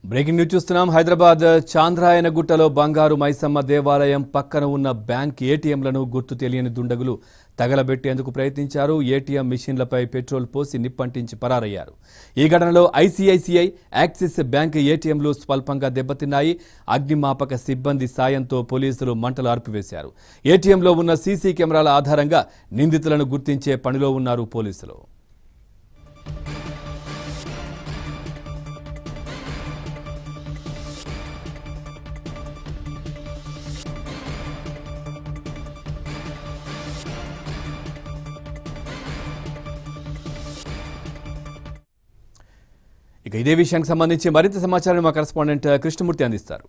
breaking news చూస్తున్నాం హైదరాబాద్ చాంద్రాయనగుట్టలో బంగారు మైసమ్మ దేవాలయం పక్కన ఉన్న బ్యాంక్ ఏటీఎంలను గుర్తు తెలియని దుండగులు తగలబెట్టేందుకు ప్రయత్నించారు ఏటీఎం మిషన్లపై పెట్రోల్ పోసి నిప్పంటించి పరారయ్యారు ఈ ఘటనలో ఐసీఐసీఐ యాక్సిస్ బ్యాంక్ ఏటీఎంలు స్వల్పంగా దెబ్బతిన్నాయి అగ్నిమాపక సిబ్బంది సాయంతో పోలీసులు మంటలు ఆర్పివేశారు ఏటీఎంలో ఉన్న సీసీ కెమెరాల ఆధారంగా నిందితులను గుర్తించే పనిలో ఉన్నారు పోలీసులు ఇక ఇదే విషయానికి సంబంధించి మరింత సమాచారం మా కరెస్పాండెంట్ కృష్ణమూర్తి అందిస్తారు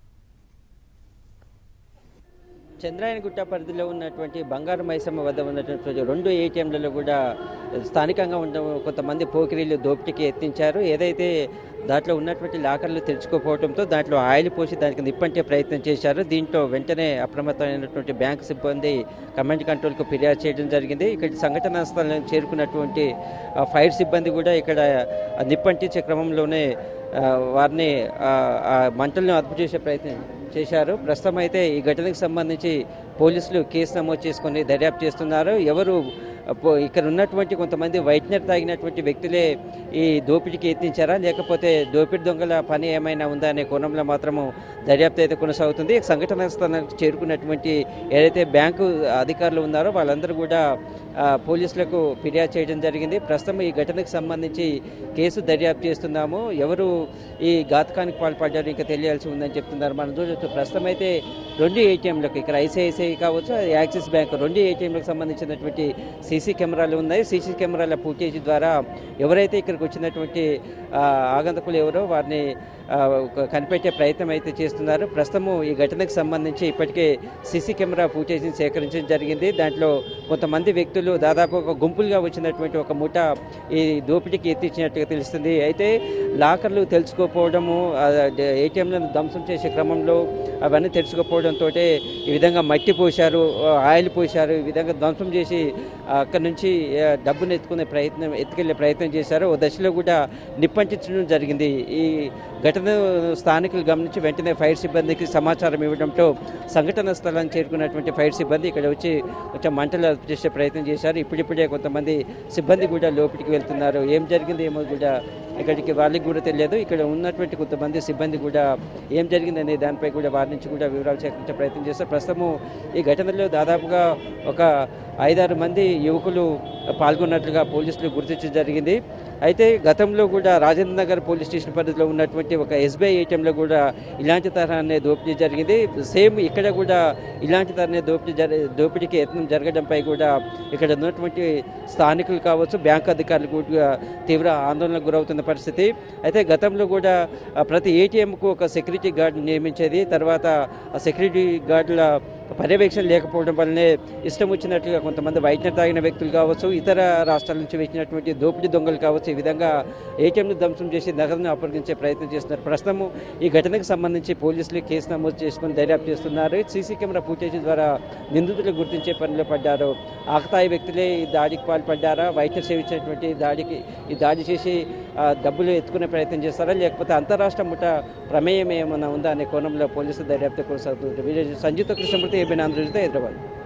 చంద్రాయనగుట్ట పరిధిలో ఉన్నటువంటి బంగారు మైసమ్మ వద్ద ఉన్నటువంటి రెండు ఏటీఎంలలో కూడా స్థానికంగా ఉన్న కొంతమంది పోకిరీలు దోపిడీకి ఎత్తించారు ఏదైతే దాంట్లో ఉన్నటువంటి లాకర్లు తెరుచుకోపోవడంతో దాంట్లో ఆయిల్ పోసి దానికి నిప్పంటే ప్రయత్నం చేశారు దీంట్లో వెంటనే అప్రమత్తమైనటువంటి బ్యాంక్ సిబ్బంది కమాండ్ కంట్రోల్కు ఫిర్యాదు చేయడం జరిగింది ఇక్కడ సంఘటనా స్థలం చేరుకున్నటువంటి ఆ, ఫైర్ సిబ్బంది కూడా ఇక్కడ ఆ నిప్పంటించే క్రమంలోనే ఆ, వారిని ఆ, ఆ మంటలను అదుపు చేసే ప్రయత్నం చేశారు ప్రస్తుతం అయితే ఈ ఘటనకు సంబంధించి పోలీసులు కేసు నమోదు చేసుకొని దర్యాప్తు చేస్తున్నారు ఎవరు పో- ఇక్కడ ఉన్నటువంటి కొంతమంది వైట్నర్ తాగినటువంటి వ్యక్తులే ఈ దోపిడీకి యత్నించారా లేకపోతే దోపిడి దొంగల పని ఏమైనా ఉందా అనే కోణంలో మాత్రము దర్యాప్తు అయితే కొనసాగుతుంది సంఘటన స్థానానికి చేరుకున్నటువంటి ఏదైతే బ్యాంకు అధికారులు ఉన్నారో వాళ్ళందరూ కూడా ఆ, పోలీసులకు ఫిర్యాదు చేయడం జరిగింది ప్రస్తుతం ఈ ఘటనకు సంబంధించి కేసు దర్యాప్తు చేస్తున్నాము ఎవరు ఈ ఘాతకానికి పాల్పడ్డారు ఇంకా తెలియాల్సి ఉందని చెప్తున్నారు మనం చూడొచ్చు ప్రస్తుతం అయితే రెండు ఏటీఎంలకు ఇక్కడ ఐసిఐసిఐ కావచ్చు యాక్సిస్ బ్యాంక్ రెండు ఏటీఎంలకు సంబంధించినటువంటి సీసీ కెమెరాలు ఉన్నాయి సీసీ కెమెరాల ఫుటేజ్ ద్వారా ఎవరైతే ఇక్కడికి వచ్చినటువంటి ఆ, ఆగంతకులు ఎవరో వారిని ఆ, ఒక కనిపెట్టే ప్రయత్నం అయితే చేస్తున్నారు ప్రస్తుతము ఈ ఘటనకు సంబంధించి ఇప్పటికే సీసీ కెమెరా ఫుటేజ్ని సేకరించడం జరిగింది దాంట్లో కొంతమంది వ్యక్తులు దాదాపు ఒక గుంపులుగా వచ్చినటువంటి ఒక ముఠ ఈ దోపిడీకి ఎత్తించినట్టుగా తెలుస్తుంది అయితే లాకర్లు తెలుసుకోకపోవడము ఏటీఎంలను ధ్వంసం చేసే క్రమంలో అవన్నీ తెలుసుకోకపోవడంతో ఈ విధంగా మట్టి పోశారు ఆ, ఆయిల్ పోశారు ఈ విధంగా ధ్వంసం చేసి ఆ, అక్కడి నుంచి ఆ, డబ్బును ఎత్తుకునే ప్రయత్నం ఎత్తుకెళ్లే ప్రయత్నం చేశారు ఓ దశలో కూడా నిప్పంటించడం జరిగింది ఈ ఘటన స్థానికులు గమనించి వెంటనే ఫైర్ సిబ్బందికి సమాచారం ఇవ్వడంతో సంఘటన స్థలానికి చేరుకున్నటువంటి ఫైర్ సిబ్బంది ఇక్కడ వచ్చి కొంచెం మంటలు అదుపు చేసే ప్రయత్నం చేశారు ఇప్పుడిప్పుడే కొంతమంది సిబ్బంది కూడా లోపలికి వెళ్తున్నారు ఏం జరిగింది ఏమో కూడా ఇక్కడికి వాళ్ళకి కూడా తెలియదు ఇక్కడ ఉన్నటువంటి కొంతమంది సిబ్బంది కూడా ఏం జరిగింది అనే దానిపై కూడా వారి నుంచి కూడా వివరాలు సేకరించే ప్రయత్నం చేస్తారు ప్రస్తుతము ఈ ఘటనలో దాదాపుగా ఒక ఐదారు మంది యువకులు పాల్గొన్నట్లుగా పోలీసులు గుర్తించడం జరిగింది అయితే గతంలో కూడా రాజేంద్ర నగర్ పోలీస్ స్టేషన్ పరిధిలో ఉన్నటువంటి ఒక ఎస్బీఐ ఏటీఎంలో కూడా ఇలాంటి తరహానే దోపిడీ జరిగింది సేమ్ ఇక్కడ కూడా ఇలాంటి తరహానే దోపిడీ జరి దోపిడీకి యత్నం జరగడంపై కూడా ఇక్కడ ఉన్నటువంటి స్థానికులు కావచ్చు బ్యాంక్ అధికారులు కూడా తీవ్ర ఆందోళనకు గురవుతున్న పరిస్థితి అయితే గతంలో కూడా ఆ, ప్రతి ఏటీఎంకు ఒక సెక్యూరిటీ గార్డు నియమించేది తర్వాత ఆ సెక్యూరిటీ గార్డుల పర్యవేక్షణ లేకపోవడం వల్లనే ఇష్టం వచ్చినట్లుగా కొంతమంది వైద్యం తాగిన వ్యక్తులు కావచ్చు ఇతర రాష్ట్రాల నుంచి వచ్చినటువంటి దోపిడీ దొంగలు కావచ్చు ఈ విధంగా ఏటీఎంను ధ్వంసం చేసి నగదును అప్పగించే ప్రయత్నం చేస్తున్నారు ప్రస్తుతము ఈ ఘటనకు సంబంధించి పోలీసులు కేసు నమోదు చేసుకుని దర్యాప్తు చేస్తున్నారు సీసీ కెమెరా ఫుటేజ్ ద్వారా నిందితులు గుర్తించే పనిలో పడ్డారు ఆకతాయి వ్యక్తులే ఈ దాడికి పాల్పడ్డారా వైద్యం సేవించినటువంటి దాడికి ఈ దాడి చేసి ఆ, డబ్బులు ఎత్తుకునే ప్రయత్నం చేస్తారా లేకపోతే అంతరాష్ట్ర ముఠ ప్రమేయం ఏమైనా ఉందా అనే కోణంలో పోలీసులు దర్యాప్తు కొనసాగుతుంది విజయ్ సంయుక్త కృష్ణమూర్తి ఏబిన్ ఆంధ్రజ్యోతి హైదరాబాద్